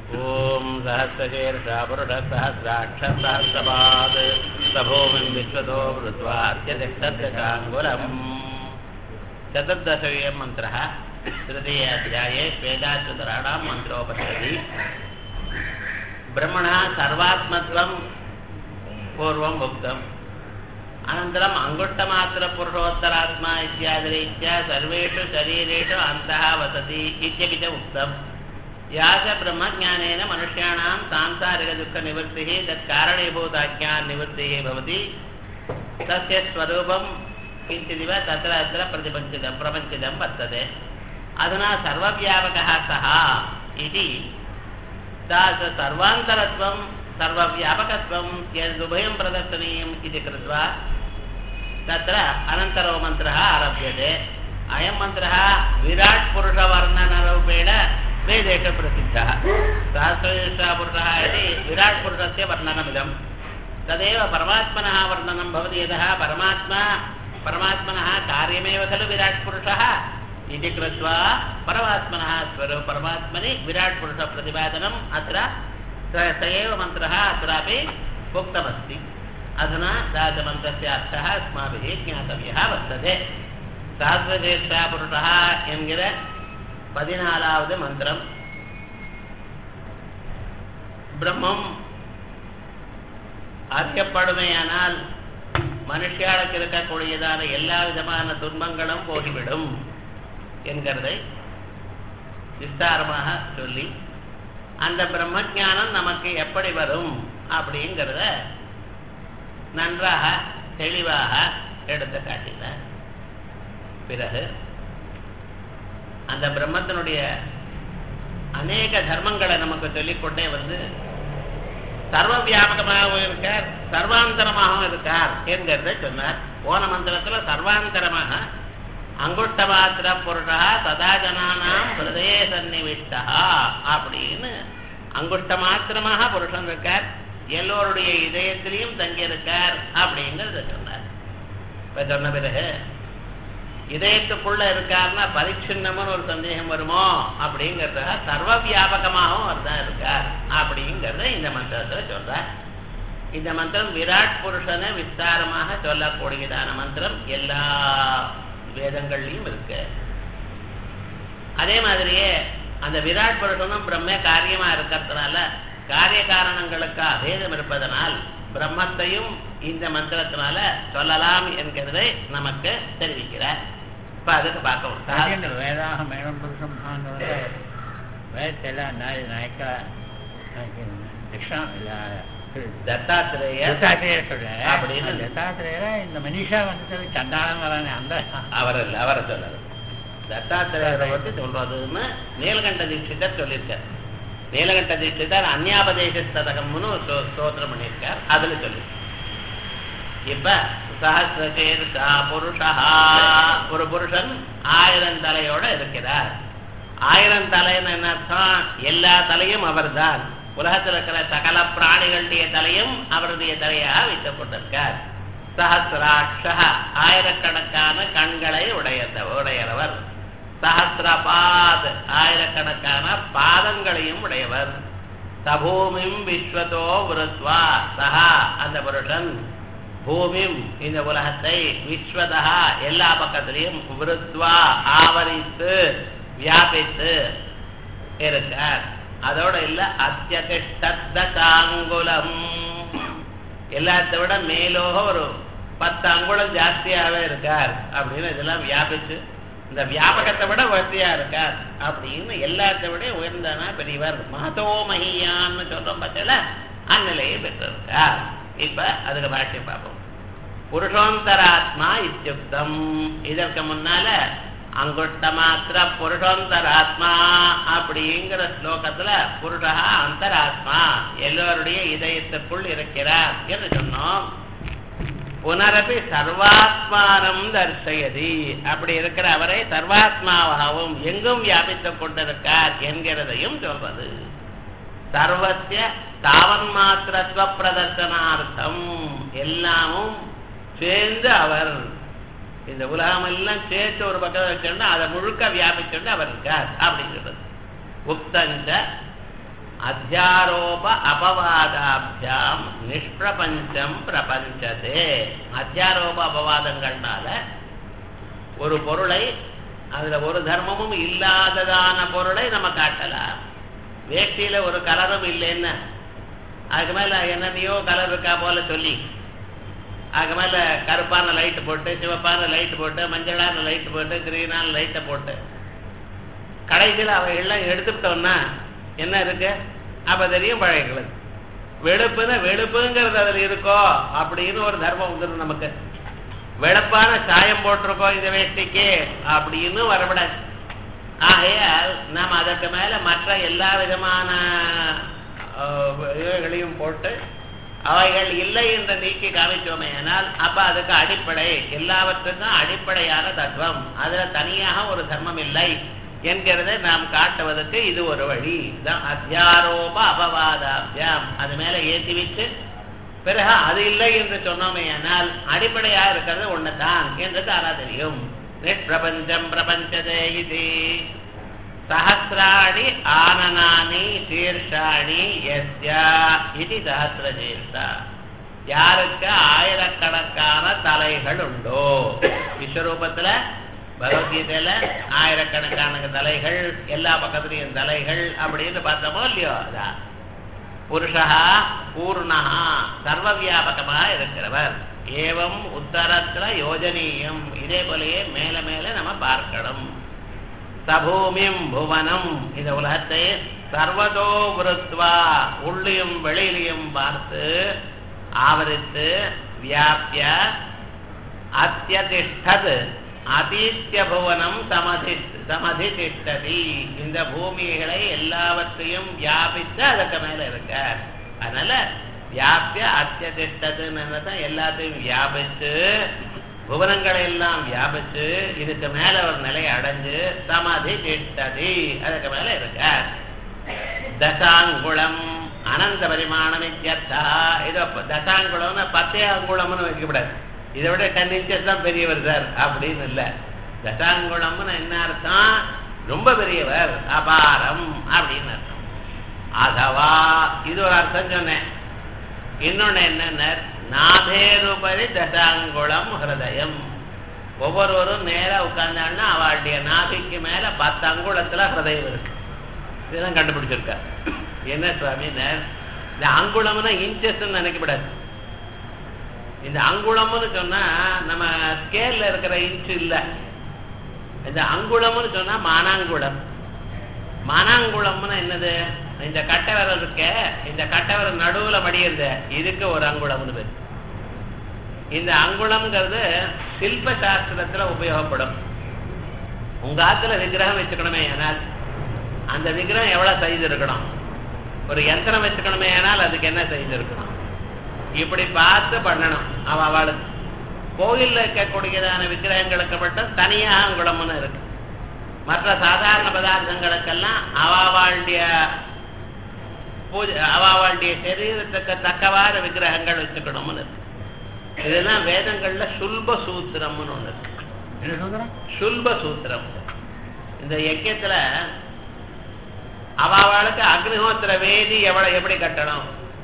ॐ सहस्रशीर्षा पुरुषसहस्राक्षसहस्रपात् सभूमिं विश्वतो वृत्वात्यतिष्ठत्यशाङ्गुलम् चतुर्दशयोऽयं मन्त्रः तृतीये अध्याये वेदाच्युतराणां मन्त्रोपनिषदि ब्रह्मणः सर्वात्मत्वं पूर्वम् उक्तम् अनन्तरम् अङ्गुष्टमात्रपुरुषोत्तरात्मा इत्यादिरीत्या सर्वेषु शरीरेषु अन्तः वसति इत्यपि च उक्तम् या च ब्रह्मज्ञानेन मनुष्याणां सांसारिकदुःखनिवृत्तिः तत्कारणीभूताज्ञाननिवृत्तिः भवति तस्य स्वरूपं किञ्चिदिव तत्र अत्र प्रतिपञ्चितं प्रपञ्चितं वर्तते अधुना सर्वव्यापकः सः इति तादृश सर्वान्तरत्वं सर्वव्यापकत्वं यदुभयं प्रदर्शनीयम् इति कृत्वा तत्र अनन्तरो मन्त्रः आरभ्यते अयं मन्त्रः विराट् पुरुषवर्णनरूपेण वेदेषु प्रसिद्धः सहस्रपुरुषः इति विराट् पुरुषस्य वर्णनमिदं तदेव परमात्मनः वर्णनं भवति यतः परमात्मा परमात्मनः कार्यमेव खलु विराट् पुरुषः इति कृत्वा परमात्मनः स्वरूप परमात्मनि विराट् पुरुषप्रतिपादनम् अत्र स स एव मन्त्रः अत्रापि उक्तमस्ति अधुना तादृशमन्त्रस्य अर्थः अस्माभिः ज्ञातव्यः वर्तते सहस्रशेषपुरुषः என்கிற பதினாலாவது மந்திரம் பிரம்மம் அறியப்படுமையானால் மனுஷியாளுக்கு இருக்கக்கூடியதான எல்லா விதமான துன்பங்களும் போகிவிடும் என்கிறதை விஸ்தாரமாக சொல்லி அந்த பிரம்மஜானம் நமக்கு எப்படி வரும் அப்படிங்கிறத நன்றாக தெளிவாக எடுத்து காட்டினார் பிறகு அந்த பிரம்மத்தினுடைய அநேக தர்மங்களை நமக்கு சொல்லிக்கொண்டே வந்து சர்வ வியாபகமாகவும் இருக்கார் சர்வாந்தரமாகவும் இருக்கார் என்கிறத சொன்னார் போன மந்திரத்துல சர்வாந்தரமாக அங்குஷ்ட மாத்திர புருஷா சதா ஜனானாம் ஹிருதய சன்னிவிஷ்டா அப்படின்னு அங்குஷ்ட மாத்திரமாக புருஷன் இருக்கார் எல்லோருடைய இதயத்திலையும் தங்கியிருக்கார் அப்படிங்கிறத சொன்னார் இப்ப சொன்ன பிறகு இதயத்துக்குள்ள இருக்காருன்னா பரிச்சின்னம்னு ஒரு சந்தேகம் வருமோ அப்படிங்கிறத சர்வ வியாபகமாகவும் அவர் தான் இருக்கார் அப்படிங்கிறத இந்த மந்திரத்துல சொல்றார் இந்த மந்திரம் விராட் புருஷனை விஸ்தாரமாக சொல்லக்கூடியதான மந்திரம் எல்லா வேதங்கள்லையும் இருக்கு அதே மாதிரியே அந்த விராட் புருஷனும் பிரம்ம காரியமா இருக்கிறதுனால காரிய காரணங்களுக்கு அபேதம் இருப்பதனால் பிரம்மத்தையும் இந்த மந்திரத்தினால சொல்லலாம் என்கிறதை நமக்கு தெரிவிக்கிறார் இப்ப அதுக்கு பார்க்கவும் வேதாக மேடம் புருஷம் வேதத்தில் நாய் நாயக்கா தத்தாத்திரேய தத்தாத்திரேயர் சொல்ல அப்படின்னு தத்தாத்திரேயர இந்த மனிஷா வந்து சண்டாளங்கிறானே அந்த அவர் இல்லை அவரை சொல்லாரு தத்தாத்திரேயரை பற்றி சொல்றதுன்னு நீலகண்ட தீட்சிதர் சொல்லியிருக்கார் நீலகண்ட தீட்சிதர் அந்யாபதேச சதகம்னு ஸ்தோத்திரம் பண்ணியிருக்கார் அதுல சொல்லி இப்ப சஹசிரசேர்ஷா புருஷா ஒரு புருஷன் ஆயிரம் தலையோட இருக்கிறார் ஆயிரம் தலைன்னு என்ன அர்த்தம் எல்லா தலையும் அவர்தான் உலகத்தில் இருக்கிற சகல பிராணிகளுடைய தலையும் அவருடைய தலையாக வைத்துக் கொண்டிருக்கார் சஹசிராட்ச ஆயிரக்கணக்கான கண்களை உடைய உடையவர் சஹசிரபாத் ஆயிரக்கணக்கான பாதங்களையும் உடையவர் சபூமிம் விஸ்வதோ விருத்வா சஹா அந்த புருஷன் பூமிம் இந்த உலகத்தை விஸ்வதா எல்லா பக்கத்திலையும் விருத்வா ஆவரித்து வியாபித்து இருக்கார் அதோட இல்ல அத்தியகிஷ்டத்தாங்குலம் எல்லாத்த விட மேலோக ஒரு பத்து அங்குலம் ஜாஸ்தியாகவே இருக்கார் அப்படின்னு இதெல்லாம் வியாபிச்சு இந்த வியாபகத்தை விட வசதியா இருக்கார் அப்படின்னு எல்லாத்த விட உயர்ந்தானா பெரியவர் மகதோ மகியான்னு சொல்றோம் பார்த்தல அந்நிலையை பெற்றிருக்கார் இப்ப அதுக்கு பாஷ்யம் பார்ப்போம் புருஷோந்தராத்மா இத்தியுக்தம் இதற்கு முன்னால அங்குஷ்ட மாத்திர புருஷோந்தராத்மா அப்படிங்கிற ஸ்லோகத்துல புருஷா அந்தராத்மா எல்லோருடைய இதயத்துக்குள் இருக்கிறார் என்று சொன்னோம் புனரபி சர்வாத்மானம் தர்சயதி அப்படி இருக்கிற அவரை சர்வாத்மாவாகவும் எங்கும் வியாபித்துக் கொண்டிருக்கார் என்கிறதையும் சொல்றது சர்வத்திய தாவன் மாத்திரத்துவ பிரதர்சனார்த்தம் எல்லாமும் சேர்ந்து அவர் இந்த உலகம் எல்லாம் சேர்த்து ஒரு பக்கம் வச்சோம்னா அதை முழுக்க வியாபிச்சோம்னா அவர் இருக்கார் அப்படிங்கிறது உக்தஞ்ச அத்தியாரோப அபவாதாபியாம் நிஷ்பிரபஞ்சம் பிரபஞ்சதே அத்தியாரோப அபவாதங்கள்னால ஒரு பொருளை அதுல ஒரு தர்மமும் இல்லாததான பொருளை நம்ம காட்டலாம் வேஷ்டியில ஒரு கலரும் இல்லைன்னு அதுக்கு மேல என்னென்னையோ கலர் இருக்கா போல சொல்லி அதுக்கு மேல கருப்பான லைட் போட்டு சிவப்பான லைட் போட்டு மஞ்சளான லைட் போட்டு கிரீனான லைட்டை போட்டு கடைசியில் அவைகள்லாம் எடுத்துட்டோம்னா என்ன இருக்கு அப்ப தெரியும் பழையங்களுக்கு வெளுப்புன்னு வெளுப்புங்கிறது அதுல இருக்கோ அப்படின்னு ஒரு தர்மம் வந்துடும் நமக்கு வெளுப்பான சாயம் போட்டிருக்கோம் இந்த வேஷ்டிக்கு அப்படின்னு வரக்கூடாது ஆகையால் நாம் அதற்கு மேல மற்ற எல்லா விதமான அஹ், இவைகளையும் போட்டு அவைகள் இல்லை என்று நீக்கி காமிச்சோமே ஆனால் அப்ப அதுக்கு அடிப்படை எல்லாவற்றுக்கும் அடிப்படையான தத்துவம் அதுல தனியாக ஒரு தர்மம் இல்லை என்கிறதை நாம் காட்டுவதற்கு இது ஒரு வழி தான் அத்தியாரோப அபவாதாபியாம் அது மேல ஏற்றி வச்சு பிறகு அது இல்லை என்று சொன்னோமே ஆனால் அடிப்படையா இருக்கிறது ஒண்ணுதான் என்று தாரா தெரியும் நிஷ்பிரபஞ்சம் பிரபஞ்சதே இது சஹசிராணி ஆனனானி சீர்ஷாணி எஸ்யா இது சஹசிரஜீர்ஷா யாருக்கு ஆயிரக்கணக்கான தலைகள் உண்டோ விஸ்வரூபத்துல பகவத்கீதையில ஆயிரக்கணக்கான தலைகள் எல்லா பக்கத்துலயும் தலைகள் அப்படின்னு பார்த்தோமோ இல்லையோ அதான் புருஷா பூர்ணா சர்வ வியாபகமாக இருக்கிறவர் ஏவம் உத்தரத்துல யோஜனீயம் இதே போலயே மேல மேல நம்ம பார்க்கணும் சபூமிம் புவனம் இந்த உலகத்தை சர்வதோ விருத்வா உள்ளியும் வெளியிலையும் பார்த்து ஆவரித்து வியாபிய அத்தியதிஷ்டது அதீத்திய புவனம் சமதி சமதிதிஷ்டதி இந்த பூமிகளை எல்லாவற்றையும் வியாபித்து அதுக்கு மேல இருக்க அதனால வியாபிய அத்தியதிஷ்டதுன்னு தான் எல்லாத்தையும் வியாபிச்சு புவனங்களை எல்லாம் வியாபிச்சு இதுக்கு மேல ஒரு நிலை அடைஞ்சு சமாதி திட்டதி அதுக்கு மேல இருக்க தசாங்குளம் அனந்த பரிமாணம் இத்தியர்த்தா இதோ ப- தசாங்குளம்னு பத்தே அங்குளம்னு வைக்கக்கூடாது இதை விட டென் இன்ச்சஸ் தான் பெரியவர் சார் அப்படின்னு இல்ல தசாங்குளம்னு என்ன அர்த்தம் ரொம்ப பெரியவர் அபாரம் அப்படின்னு அர்த்தம் அதவா இது ஒரு அர்த்தம் சொன்னேன் இன்னொன்னு என்னன்னா நாபேருபரி தசாங்குளம் ஹிருதயம் ஒவ்வொருவரும் நேரா உட்கார்ந்தாங்கன்னா அவளுடைய நாபிக்கு மேல பத்து அங்குலத்துல ஹிருதயம் இருக்கு இதெல்லாம் கண்டுபிடிச்சிருக்கா என்ன சுவாமினர் இந்த அங்குளம்னா இன்ச்சஸ் நினைக்கப்படாது இந்த அங்குளம்னு சொன்னா நம்ம ஸ்கேல்ல இருக்கிற இன்ச் இல்ல இந்த அங்குளம்னு சொன்னா மானாங்குளம் மானாங்குளம்னா என்னது இந்த கட்டை விரல் இருக்க இந்த கட்டை விரல் நடுவுல மடியுது இதுக்கு ஒரு அங்குளம்னு பேரு இந்த அங்குளம்ங்கிறது சில்ப சாஸ்திரத்துல உபயோகப்படும் உங்க ஆத்துல விக்கிரகம் வச்சுக்கணுமே ஆனால் அந்த விக்கிரகம் எவ்வளவு சைஸ் இருக்கணும் ஒரு யந்திரம் வச்சுக்கணுமே ஆனால் அதுக்கு என்ன சைஸ் இருக்கணும் இப்படி பார்த்து பண்ணணும் அவ அவளுக்கு கோயில்ல இருக்கக்கூடியதான விக்கிரகங்களுக்கு மட்டும் தனியாக அங்குளம்னு இருக்கு மற்ற சாதாரண பதார்த்தங்களுக்கெல்லாம் அவாவாளுடைய பூஜை அவாவாளுடைய சரீரத்துக்கு தக்கவாறு விக்கிரகங்கள் வச்சுக்கணும்னு இருக்கு இதெல்லாம் வேதங்கள்ல சுல்ப சூத்திரம்னு ஒண்ணு இருக்கு என்ன சொல்றேன் சுல்ப சூத்திரம் இந்த யக்கியத்துல அவாவாளுக்கு அக்னிஹோத்திர வேதி எவ்வளவு எப்படி கட்டணும்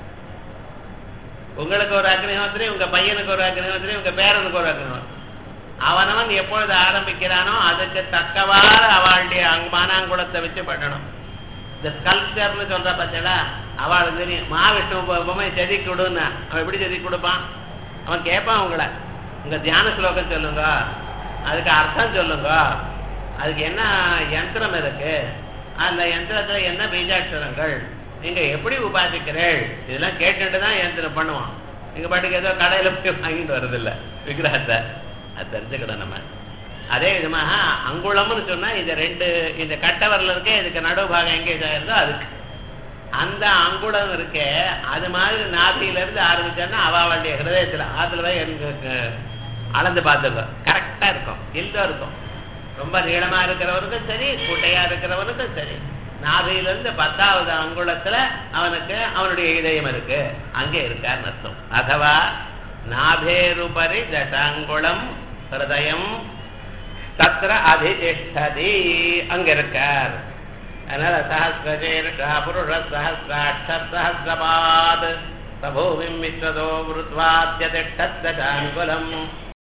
உங்களுக்கு ஒரு அக்னிஹோத்திரி உங்க பையனுக்கு ஒரு அக்னிஹோத்திரி உங்க பேரனுக்கு ஒரு அக்னிஹோத்திரி அவனவன் எப்பொழுது ஆரம்பிக்கிறானோ அதுக்கு தக்கவாறு அவளுடைய அங் மானாங்குளத்தை வச்சு பண்ணணும் இந்த ஸ்கல்ப்சர்னு சொல்ற பார்த்தீங்களா அவளுக்கு தெரியும் மகாவிஷ்ணு பொ- பொம்மை செதி கொடுன்னா அவன் எப்படி செதி கொடுப்பான் அவன் கேட்பான் உங்களை உங்க தியான ஸ்லோகம் சொல்லுங்க அதுக்கு அர்த்தம் சொல்லுங்க அதுக்கு என்ன யந்திரம் இருக்கு அந்த யந்திரத்துல என்ன பீஜாட்சரங்கள் நீங்க எப்படி உபாசிக்கிறீர்கள் இதெல்லாம் கேட்டுட்டு தான் யந்திரம் பண்ணுவான் நீங்க பாட்டுக்கு ஏதோ கடையில போய் வாங்கிட்டு வர்றதில்ல விக்கிரகத்தை அது தெரிஞ்சுக்கணும் நம்ம அதே விதமாக அங்குளம்னு சொன்னா இந்த ரெண்டு இந்த கட்டவரில் இருக்கே இதுக்கு நடுவு பாகம் எங்கே இருந்தோ அதுக்கு அந்த அங்குளம் இருக்கே அது மாதிரி நாபியில இருந்து ஆரம்பிச்சோன்னா அவாவுடைய ஹிருதயத்துல ஆத்துல போய் எனக்கு அளந்து பார்த்துருக்கோம் கரெக்டா இருக்கும் எல்லோ இருக்கும் ரொம்ப நீளமா இருக்கிறவனுக்கும் சரி குட்டையா இருக்கிறவனுக்கும் சரி நாபியில இருந்து பத்தாவது அங்குலத்துல அவனுக்கு அவனுடைய இதயம் இருக்கு அங்கே இருக்காருன்னு அர்த்தம் அதுவா நாபேருபரி தசாங்குளம் ஹிருதயம் தத்ர அதிதிஷ்டதி அங்க இருக்கார் அதனால சஹசிரசீர்ஷா புருஷ சஹசிராட்சர் சஹசிரபாத் சபூமிம் விஸ்வதோ விருத்வாத்யதிஷ்டத்வஜாங்குலம்